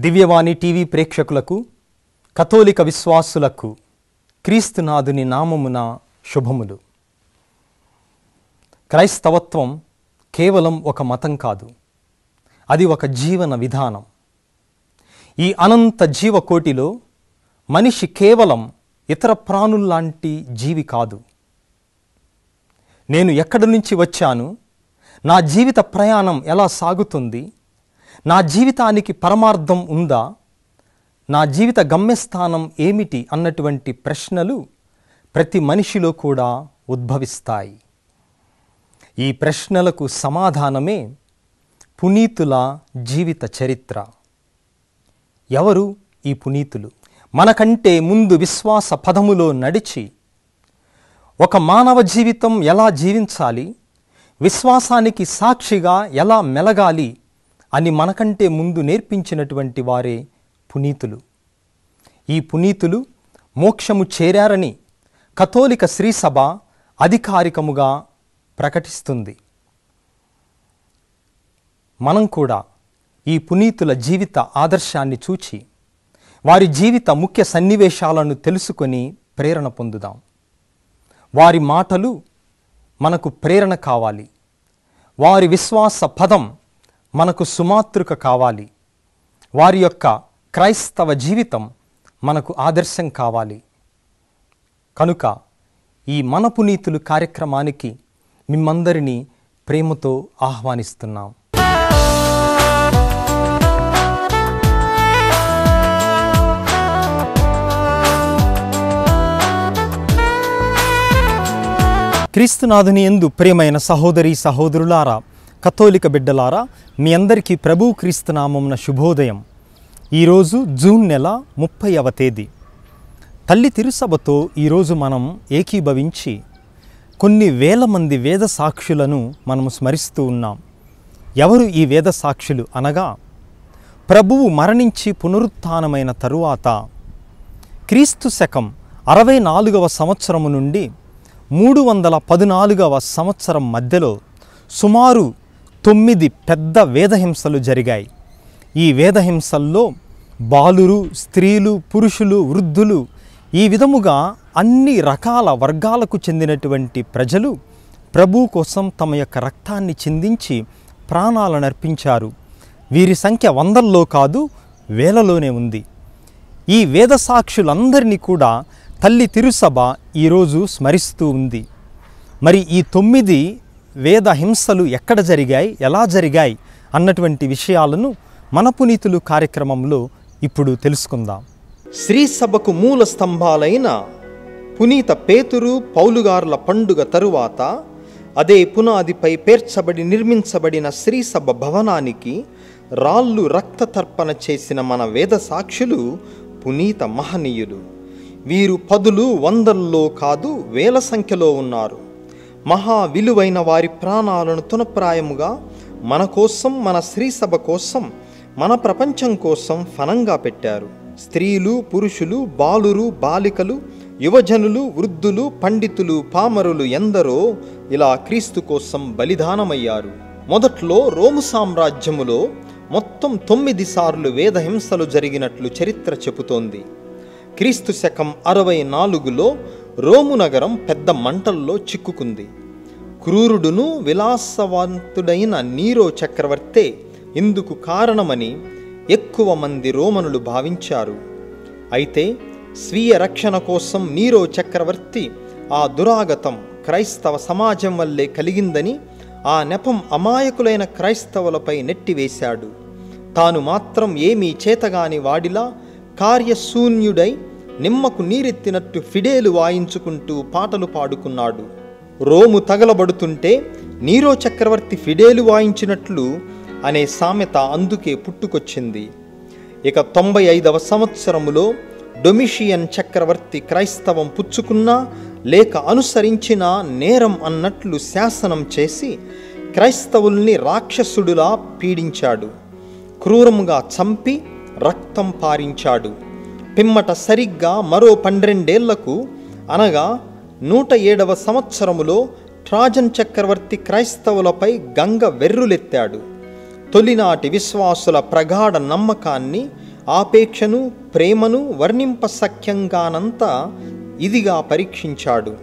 దివ్యవాణి TV ప్రేక్షకులకు కథోలిక విశ్వాసులకు క్రీస్తునాథుని నామమున శుభములు క్రైస్తవత్వం కేవలం ఒక మతం కాదు అది ఒక జీవన విధానం ఈ అనంత జీవకోటిలో మనిషి కేవలం ఇతర ప్రాణుల్లాంటి జీవి కాదు నేను ఎక్కడి నుంచి వచ్చాను నా జీవిత ప్రయాణం ఎలా సాగుతుంది నా జీవితానికి పరమార్థం ఉందా నా జీవిత గమ్యస్థానం ఏమిటి అన్నటువంటి ప్రశ్నలు ప్రతి మనిషిలో కూడా ఉద్భవిస్తాయి ఈ ప్రశ్నలకు సమాధానమే పునీతుల జీవిత చరిత్ర ఎవరు ఈ పునీతులు మనకంటే ముందు విశ్వాస పదములో నడిచి ఒక మానవ జీవితం ఎలా జీవించాలి విశ్వాసానికి సాక్షిగా ఎలా మెలగాలి అని మనకంటే ముందు నేర్పించినటువంటి వారే పునీతులు ఈ పునీతులు మోక్షము చేరారని కథోలిక శ్రీసభ అధికారికముగా ప్రకటిస్తుంది మనం కూడా ఈ పునీతుల జీవిత ఆదర్శాన్ని చూచి వారి జీవిత ముఖ్య సన్నివేశాలను తెలుసుకొని ప్రేరణ పొందుదాం వారి మాటలు మనకు ప్రేరణ కావాలి వారి విశ్వాస పదం మనకు సుమాతృక కావాలి వారి యొక్క క్రైస్తవ జీవితం మనకు ఆదర్శం కావాలి కనుక ఈ మన పునీతులు కార్యక్రమానికి మిమ్మందరినీ ప్రేమతో ఆహ్వానిస్తున్నాం క్రీస్తునాథుని ఎందు ప్రియమైన సహోదరి సహోదరులారా కథోలిక బిడ్డలారా మీ అందరికీ ప్రభు క్రీస్తునామమున శుభోదయం ఈరోజు జూన్ నెల ముప్పైవ తేదీ తల్లి తిరుసభతో ఈరోజు మనం ఏకీభవించి కొన్ని వేల మంది వేద సాక్షులను మనము స్మరిస్తూ ఉన్నాం ఎవరు ఈ వేద సాక్షులు అనగా ప్రభువు మరణించి పునరుత్థానమైన తరువాత క్రీస్తు శకం అరవై నాలుగవ సంవత్సరము నుండి మూడు వందల పద్నాలుగవ సంవత్సరం మధ్యలో సుమారు తొమ్మిది పెద్ద వేదహింసలు జరిగాయి ఈ వేదహింసల్లో బాలురు స్త్రీలు పురుషులు వృద్ధులు ఈ విధముగా అన్ని రకాల వర్గాలకు చెందినటువంటి ప్రజలు ప్రభు కోసం తమ యొక్క రక్తాన్ని చిందించి ప్రాణాలను అర్పించారు వీరి సంఖ్య వందల్లో కాదు వేలలోనే ఉంది ఈ వేద సాక్షులందరినీ కూడా తల్లి తిరుసభ ఈరోజు స్మరిస్తూ ఉంది మరి ఈ తొమ్మిది వేద హింసలు ఎక్కడ జరిగాయి ఎలా జరిగాయి అన్నటువంటి విషయాలను మన పునీతులు కార్యక్రమంలో ఇప్పుడు తెలుసుకుందాం శ్రీ సభకు మూల స్తంభాలైన పునీత పేతురు పౌలుగారుల పండుగ తరువాత అదే పునాదిపై పేర్చబడి నిర్మించబడిన శ్రీసభ భవనానికి రాళ్ళు రక్త తర్పణ చేసిన మన వేద సాక్షులు పునీత మహనీయులు వీరు పదులు వందల్లో కాదు వేల సంఖ్యలో ఉన్నారు మహా విలువైన వారి ప్రాణాలను తునప్రాయముగా మన కోసం మన శ్రీసభ కోసం మన ప్రపంచం కోసం ఫనంగా పెట్టారు స్త్రీలు పురుషులు బాలురు బాలికలు యువజనులు వృద్ధులు పండితులు పామరులు ఎందరో ఇలా క్రీస్తు కోసం బలిదానమయ్యారు మొదట్లో రోము సామ్రాజ్యములో మొత్తం తొమ్మిది సార్లు వేదహింసలు జరిగినట్లు చరిత్ర చెబుతోంది క్రీస్తు శకం అరవై నాలుగులో రోము నగరం పెద్ద మంటల్లో చిక్కుకుంది క్రూరుడును విలాసవంతుడైన నీరో చక్రవర్తే ఇందుకు కారణమని ఎక్కువ మంది రోమనులు భావించారు అయితే స్వీయ రక్షణ కోసం నీరో చక్రవర్తి ఆ దురాగతం క్రైస్తవ సమాజం వల్లే కలిగిందని ఆ నెపం అమాయకులైన క్రైస్తవులపై నెట్టివేశాడు తాను మాత్రం ఏమీ చేతగాని వాడిలా కార్యశూన్యుడై నిమ్మకు నీరెత్తినట్టు ఫిడేలు వాయించుకుంటూ పాటలు పాడుకున్నాడు రోము తగలబడుతుంటే నీరో చక్రవర్తి ఫిడేలు వాయించినట్లు అనే సామెత అందుకే పుట్టుకొచ్చింది ఇక తొంభై ఐదవ సంవత్సరములో డొమిషియన్ చక్రవర్తి క్రైస్తవం పుచ్చుకున్నా లేక అనుసరించిన నేరం అన్నట్లు శాసనం చేసి క్రైస్తవుల్ని రాక్షసుడులా పీడించాడు క్రూరముగా చంపి రక్తం పారించాడు పిమ్మట సరిగ్గా మరో పన్నెండేళ్లకు అనగా నూట ఏడవ సంవత్సరములో ట్రాజన్ చక్రవర్తి క్రైస్తవులపై గంగ వెర్రులెత్తాడు తొలినాటి విశ్వాసుల ప్రగాఢ నమ్మకాన్ని ఆపేక్షను ప్రేమను వర్ణింప సఖ్యంగానంత ఇదిగా పరీక్షించాడు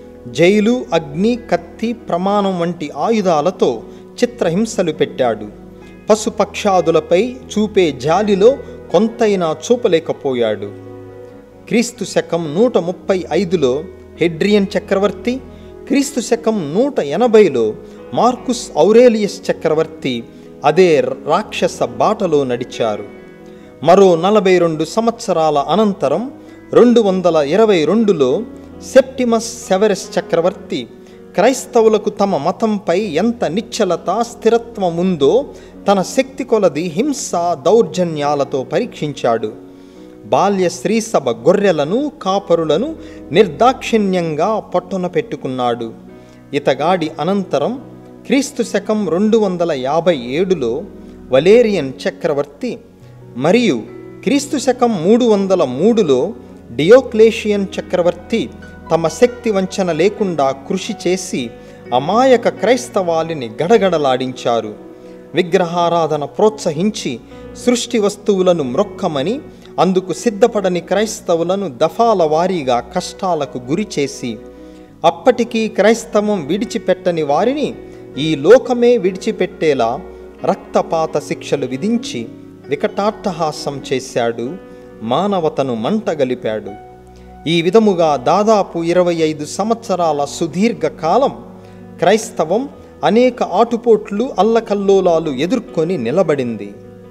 జైలు అగ్ని కత్తి ప్రమాణం వంటి ఆయుధాలతో చిత్రహింసలు పెట్టాడు పశుపక్షాదులపై చూపే జాలిలో కొంతైనా చూపలేకపోయాడు క్రీస్తు శకం నూట ముప్పై ఐదులో హెడ్రియన్ చక్రవర్తి క్రీస్తు శకం నూట ఎనభైలో మార్కుస్ ఔరేలియస్ చక్రవర్తి అదే రాక్షస బాటలో నడిచారు మరో నలభై రెండు సంవత్సరాల అనంతరం రెండు వందల ఇరవై రెండులో సెప్టిమస్ సెవెరస్ చక్రవర్తి క్రైస్తవులకు తమ మతంపై ఎంత నిశ్చలత స్థిరత్వం ఉందో తన శక్తి కొలది హింస దౌర్జన్యాలతో పరీక్షించాడు బాల్య స్త్రీసభ గొర్రెలను కాపరులను నిర్దాక్షిణ్యంగా పొట్టన పెట్టుకున్నాడు ఇతగాడి అనంతరం క్రీస్తు శకం రెండు వందల యాభై ఏడులో వలేరియన్ చక్రవర్తి మరియు క్రీస్తు శకం మూడు వందల మూడులో డియోక్లేషియన్ చక్రవర్తి తమ శక్తి వంచన లేకుండా కృషి చేసి అమాయక క్రైస్తవాలిని గడగడలాడించారు విగ్రహారాధన ప్రోత్సహించి సృష్టి వస్తువులను మ్రొక్కమని అందుకు సిద్ధపడని క్రైస్తవులను దఫాల వారీగా కష్టాలకు గురి చేసి అప్పటికీ క్రైస్తవం విడిచిపెట్టని వారిని ఈ లోకమే విడిచిపెట్టేలా రక్తపాత శిక్షలు విధించి వికటాట్టహాసం చేశాడు మానవతను మంటగలిపాడు ఈ విధముగా దాదాపు ఇరవై ఐదు సంవత్సరాల సుదీర్ఘ కాలం క్రైస్తవం అనేక ఆటుపోట్లు అల్లకల్లోలాలు ఎదుర్కొని నిలబడింది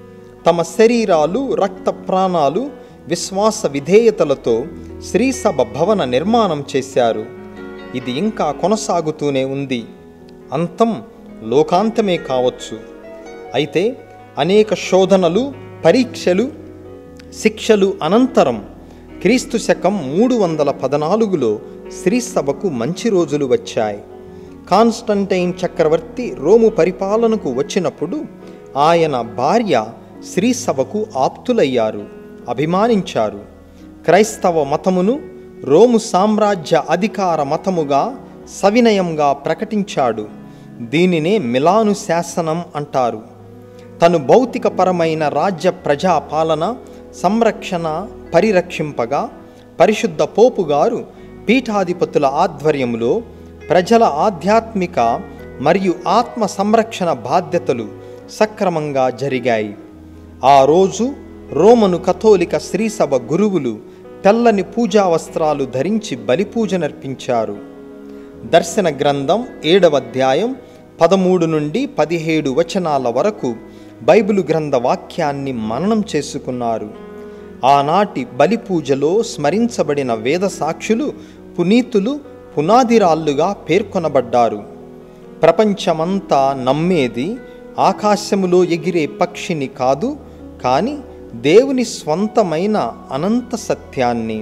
తమ శరీరాలు రక్త ప్రాణాలు విశ్వాస విధేయతలతో శ్రీసభ భవన నిర్మాణం చేశారు ఇది ఇంకా కొనసాగుతూనే ఉంది అంతం లోకాంతమే కావచ్చు అయితే అనేక శోధనలు పరీక్షలు శిక్షలు అనంతరం క్రీస్తు శకం మూడు వందల పద్నాలుగులో శ్రీసభకు మంచి రోజులు వచ్చాయి కాన్స్టంటైన్ చక్రవర్తి రోము పరిపాలనకు వచ్చినప్పుడు ఆయన భార్య శ్రీసభకు ఆప్తులయ్యారు అభిమానించారు క్రైస్తవ మతమును రోము సామ్రాజ్య అధికార మతముగా సవినయంగా ప్రకటించాడు దీనినే మిలాను శాసనం అంటారు తను భౌతికపరమైన రాజ్య ప్రజా పాలన సంరక్షణ పరిరక్షింపగా పరిశుద్ధ పోపు గారు పీఠాధిపతుల ఆధ్వర్యంలో ప్రజల ఆధ్యాత్మిక మరియు ఆత్మ సంరక్షణ బాధ్యతలు సక్రమంగా జరిగాయి ఆ రోజు రోమను కథోలిక శ్రీసభ గురువులు తెల్లని పూజా వస్త్రాలు ధరించి బలిపూజ నర్పించారు దర్శన గ్రంథం ఏడవ అధ్యాయం పదమూడు నుండి పదిహేడు వచనాల వరకు బైబిలు గ్రంథ వాక్యాన్ని మననం చేసుకున్నారు ఆనాటి బలి పూజలో స్మరించబడిన వేద సాక్షులు పునీతులు పునాదిరాళ్లుగా పేర్కొనబడ్డారు ప్రపంచమంతా నమ్మేది ఆకాశములో ఎగిరే పక్షిని కాదు కానీ దేవుని స్వంతమైన అనంత సత్యాన్ని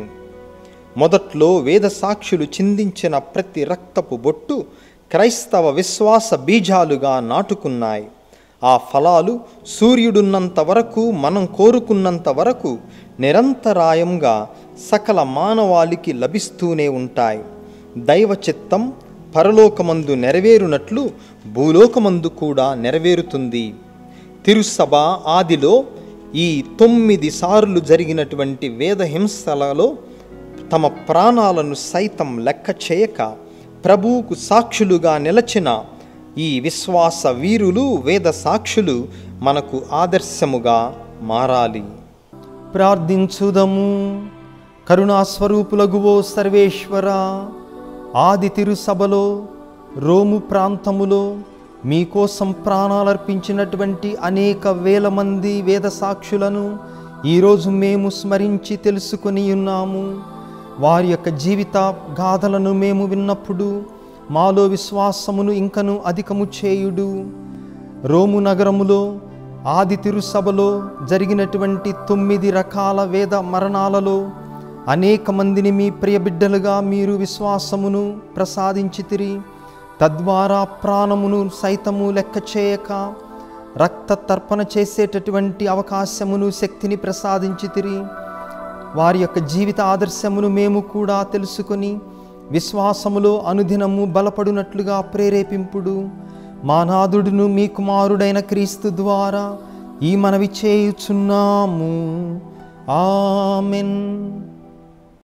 మొదట్లో వేద సాక్షులు చిందించిన ప్రతి రక్తపు బొట్టు క్రైస్తవ విశ్వాస బీజాలుగా నాటుకున్నాయి ఆ ఫలాలు సూర్యుడున్నంత వరకు మనం కోరుకున్నంత వరకు నిరంతరాయంగా సకల మానవాళికి లభిస్తూనే ఉంటాయి దైవ చిత్తం పరలోకమందు నెరవేరునట్లు భూలోకమందు కూడా నెరవేరుతుంది తిరుసభ ఆదిలో ఈ తొమ్మిది సార్లు జరిగినటువంటి వేద హింసలలో తమ ప్రాణాలను సైతం లెక్క చేయక ప్రభువుకు సాక్షులుగా నిలచిన ఈ విశ్వాస వీరులు వేద సాక్షులు మనకు ఆదర్శముగా మారాలి ప్రార్థించుదము కరుణాస్వరూపులగువో సర్వేశ్వర ఆది తిరుసభలో రోము ప్రాంతములో మీకోసం ప్రాణాలర్పించినటువంటి అనేక వేల మంది వేద సాక్షులను ఈరోజు మేము స్మరించి తెలుసుకొని ఉన్నాము వారి యొక్క జీవిత గాథలను మేము విన్నప్పుడు మాలో విశ్వాసమును ఇంకను అధికము చేయుడు రోము నగరములో ఆది తిరుసభలో జరిగినటువంటి తొమ్మిది రకాల వేద మరణాలలో అనేక మందిని మీ ప్రియ బిడ్డలుగా మీరు విశ్వాసమును ప్రసాదించితిరి తద్వారా ప్రాణమును సైతము లెక్క చేయక రక్త తర్పణ చేసేటటువంటి అవకాశమును శక్తిని ప్రసాదించితిరి వారి యొక్క జీవిత ఆదర్శమును మేము కూడా తెలుసుకొని విశ్వాసములో అనుదినము బలపడునట్లుగా ప్రేరేపింపుడు మా నాదుడును మీ కుమారుడైన క్రీస్తు ద్వారా ఈ మనవి చేయుచున్నాము ఆమెన్